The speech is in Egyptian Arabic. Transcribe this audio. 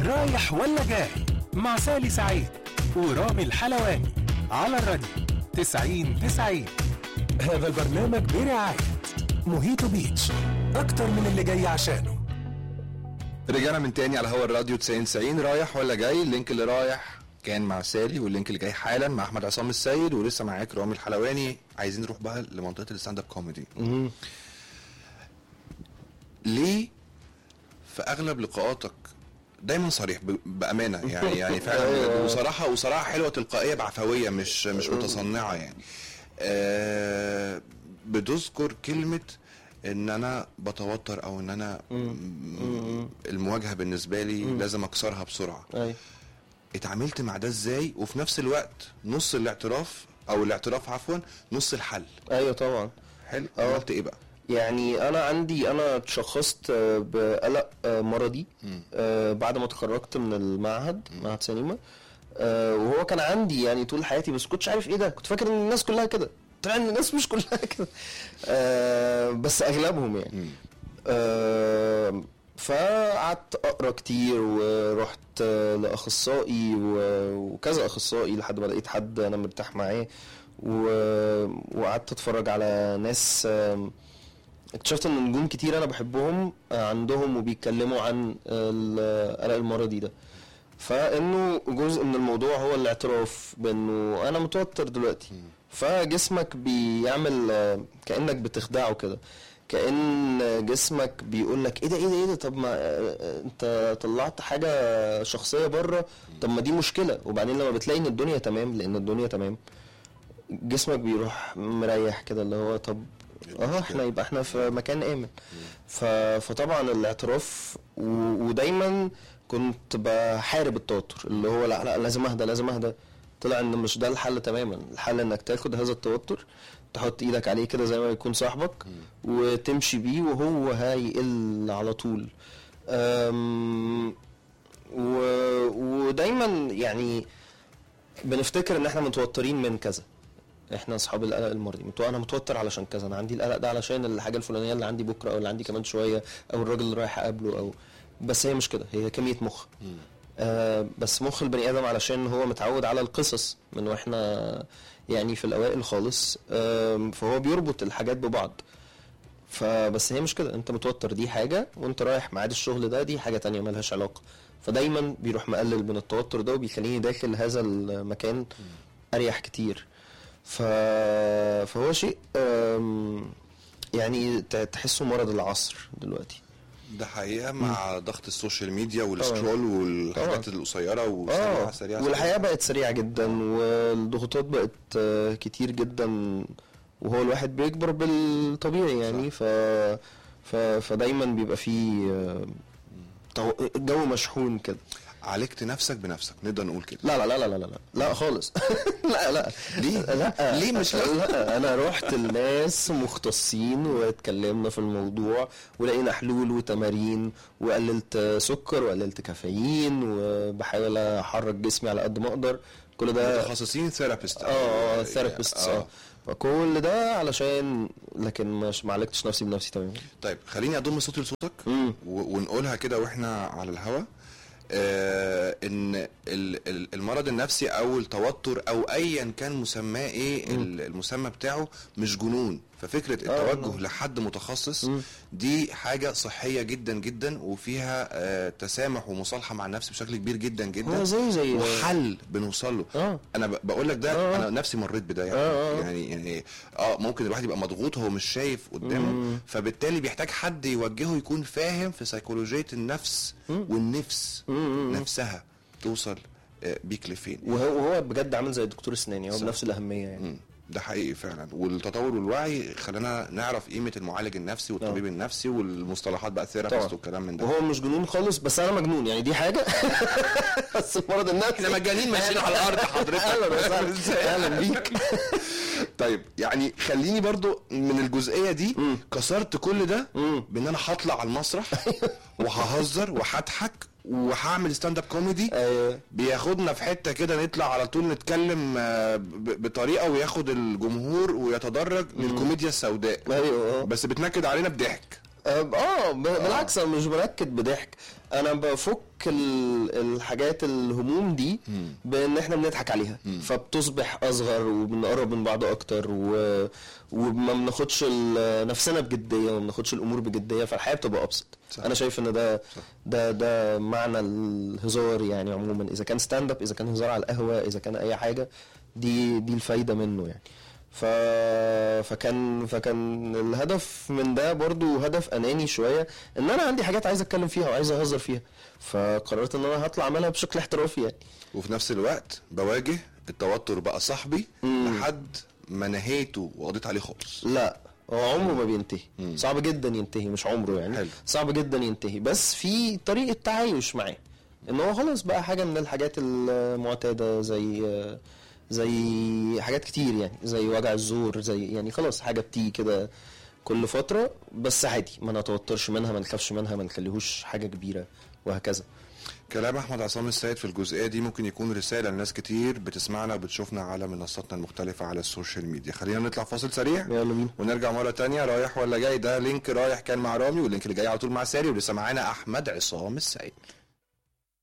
رايح ولا جاي مع سالي سعيد ورامي الحلواني على الراديو 90 90 هذا البرنامج برعاية موهيتو بيتش أكتر من اللي جاي عشانه رجعنا من تاني على هوا الراديو 90 90 رايح ولا جاي اللينك اللي رايح كان مع سالي واللينك اللي جاي حالا مع احمد عصام السيد ولسه معاك رامي الحلواني عايزين نروح بقى لمنطقه الستاند اب كوميدي ليه في اغلب لقاءاتك دايما صريح ب- بامانه يعني يعني فعلا بجد. وصراحه وصراحه حلوه تلقائيه بعفويه مش مش متصنعه يعني آه بتذكر كلمه ان انا بتوتر او ان انا المواجهه بالنسبه لي لازم اكسرها بسرعه ايوه اتعاملت مع ده ازاي وفي نفس الوقت نص الاعتراف او الاعتراف عفوا نص الحل ايوه طبعا حلو اه. عملت ايه بقى يعني انا عندي انا اتشخصت آه، بقلق آه، مرضي آه، بعد ما اتخرجت من المعهد معهد سينما آه، وهو كان عندي يعني طول حياتي بس كنتش عارف ايه ده كنت فاكر ان الناس كلها كده طلع ان الناس مش كلها كده آه، بس اغلبهم يعني آه، فقعدت اقرا كتير ورحت آه، لاخصائي و- وكذا اخصائي لحد ما لقيت حد انا مرتاح معاه و- وقعدت اتفرج على ناس آم، اكتشفت ان نجوم كتير انا بحبهم آه، عندهم وبيتكلموا عن القلق المرضي ده فانه جزء من الموضوع هو الاعتراف بانه انا متوتر دلوقتي فجسمك بيعمل آه، كانك بتخدعه كده كان جسمك بيقول لك ايه ده ايه ده ايه ده طب ما آه، آه، انت طلعت حاجه شخصيه بره طب ما دي مشكله وبعدين لما بتلاقي ان الدنيا تمام لان الدنيا تمام جسمك بيروح مريح كده اللي هو طب اه احنا يبقى احنا في مكان امن ف... فطبعا الاعتراف و... ودايما كنت بحارب التوتر اللي هو لا لا لازم اهدى لازم اهدى طلع ان مش ده الحل تماما الحل انك تاخد هذا التوتر تحط ايدك عليه كده زي ما يكون صاحبك وتمشي بيه وهو هيقل على طول أم... و... ودايما يعني بنفتكر ان احنا متوترين من كذا احنا اصحاب القلق المرضي متو... انا متوتر علشان كذا انا عندي القلق ده علشان الحاجه الفلانيه اللي عندي بكره او اللي عندي كمان شويه او الراجل اللي رايح اقابله او بس هي مش كده هي كميه مخ آه بس مخ البني ادم علشان هو متعود على القصص من واحنا يعني في الاوائل خالص آه فهو بيربط الحاجات ببعض فبس هي مش كده انت متوتر دي حاجه وانت رايح ميعاد الشغل ده دي حاجه تانية ملهاش علاقه فدايما بيروح مقلل من التوتر ده وبيخليني داخل هذا المكان اريح كتير ف... فهو شيء أم، يعني ت- تحسه مرض العصر دلوقتي ده حقيقه مع ضغط السوشيال ميديا والسكرول والحاجات طبعا. القصيره اه وسريعه سريعه والحياه بقت سريعه جدا والضغوطات بقت آه، كتير جدا وهو الواحد بيكبر بالطبيعي يعني ف... ف... فدايما بيبقى فيه آه، تو- جو مشحون كده عالجت نفسك بنفسك نقدر نقول كده لا لا لا لا لا لا لا خالص لا لا ليه؟ لا ليه مش لا؟ لا انا رحت لناس مختصين واتكلمنا في الموضوع ولقينا حلول وتمارين وقللت سكر وقللت كافيين وبحاول احرك جسمي على قد ما اقدر كل ده متخصصين ثيرابيست اه اه ثيرابيست اه فكل ده علشان لكن مش ما عالجتش نفسي بنفسي تماما طيب خليني اضم صوتي لصوتك مم. و- ونقولها كده واحنا على الهوا آه ان ال- ال- المرض النفسي او التوتر او ايا كان مسماه ايه ال- المسمى بتاعه مش جنون ففكره آه، التوجه نعم. لحد متخصص مم. دي حاجه صحيه جدا جدا وفيها آه تسامح ومصالحه مع النفس بشكل كبير جدا جدا هو زي زي وحل بنوصل له اه انا ب- بقول لك ده آه. انا نفسي مريت بده يعني آه، آه. يعني يعني اه ممكن الواحد يبقى مضغوط هو مش شايف قدامه فبالتالي بيحتاج حد يوجهه يكون فاهم في سيكولوجيه النفس والنفس نفسها توصل آه، بيك لفين وهو وهو بجد عامل زي الدكتور السناني هو صح. بنفس الاهميه يعني مم. ده حقيقي فعلا والتطور والوعي خلانا نعرف قيمه المعالج النفسي والطبيب النفسي والمصطلحات بقى الثيرابيست طبعا. والكلام من ده وهو مش جنون خالص بس انا مجنون يعني دي حاجه بس المرض النفسي احنا مجانين ماشيين على الارض حضرتك اهلا وسهلا اهلا بيك طيب يعني خليني برضو من الجزئيه دي مم. كسرت كل ده مم. بان انا هطلع على المسرح وههزر وهضحك وهعمل ستاند اب كوميدي ايوه بياخدنا في حته كده نطلع على طول نتكلم آه، ب- بطريقه وياخد الجمهور ويتدرج للكوميديا السوداء ايوه اه بس بتنكد علينا بضحك اه ب- بالعكس انا مش بركد بضحك انا بفك ال- الحاجات الهموم دي بان احنا بنضحك عليها فبتصبح اصغر وبنقرب من بعض اكتر و... وما بناخدش ال- نفسنا بجديه وما بناخدش الامور بجديه فالحياه بتبقى ابسط صح. انا شايف ان ده ده ده معنى الهزار يعني عموما اذا كان ستاند اب اذا كان هزار على القهوه اذا كان اي حاجه دي دي الفايده منه يعني ف... فكان فكان الهدف من ده برضو هدف اناني شويه ان انا عندي حاجات عايز اتكلم فيها وعايز اهزر فيها فقررت ان انا هطلع اعملها بشكل احترافي يعني وفي نفس الوقت بواجه التوتر بقى صاحبي لحد ما نهيته وقضيت عليه خالص لا هو عمره ما بينتهي صعب جدا ينتهي مش عمره يعني حلو. صعب جدا ينتهي بس في طريقه تعايش معاه ان هو خلاص بقى حاجه من الحاجات المعتاده زي زي حاجات كتير يعني زي وجع الزور زي يعني خلاص حاجه بتيجي كده كل فتره بس عادي ما نتوترش منها ما نخافش منها ما نخليهوش حاجه كبيره وهكذا كلام احمد عصام السيد في الجزئيه دي ممكن يكون رساله لناس كتير بتسمعنا وبتشوفنا على منصاتنا المختلفه على السوشيال ميديا خلينا نطلع فاصل سريع يلا بينا ونرجع مره تانية رايح ولا جاي ده لينك رايح كان مع رامي واللينك اللي جاي على طول مع ساري ولسه معانا احمد عصام السيد